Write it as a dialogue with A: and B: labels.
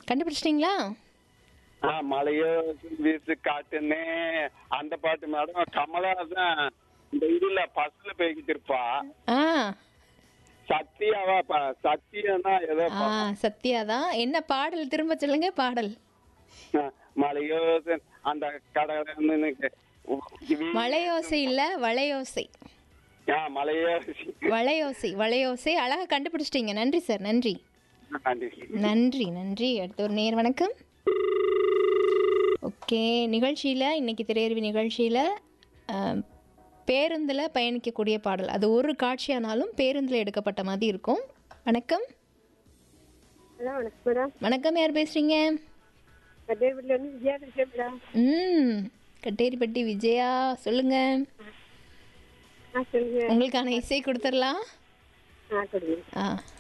A: கண்டுபிடிச்சிட்டிங்களா
B: ஆ மலையோ வீசு காட்டுன்னு அந்த பாட்டு மேடம் கமலா தான் இந்த இதுல பஸ்ல போய்கிட்டு இருப்பா
A: ஆ
B: சத்தியாவா ப- சத்தியம்னா ஏதோ
A: ஆ சத்யா தான் என்ன பாடல் திரும்ப சொல்லுங்க பாடல்
B: ஆ, மலையோ அந்த கடை
A: மலையோசை இல்ல வளையோசை
B: மலையோ
A: வளையோசை வளையோசை அழகா கண்டுபிடிச்சிட்டீங்க நன்றி சார் நன்றி
B: நன்றி
A: நன்றி நன்றி அடுத்த ஒரு நேர் வணக்கம் ஓகே நிகழ்ச்சியில் இன்னைக்கு திரையறிவு நிகழ்ச்சியில் பேருந்தில் பயணிக்கக்கூடிய பாடல் அது ஒரு காட்சியானாலும் பேருந்தில் எடுக்கப்பட்ட மாதிரி இருக்கும் வணக்கம்
C: ஹலோ வணக்கம் மேடம்
A: வணக்கம் யார் பேசுகிறீங்க
C: கட்டேரிப்பட்டில இருந்து விஜயா பேசுறேன் மேடம்
A: ம் கட்டேரிப்பட்டி விஜயா சொல்லுங்க
C: ஆ சொல்லுங்க
A: உங்களுக்கான இசை கொடுத்துடலாம்
C: ஆ கொடுங்க
A: ஆ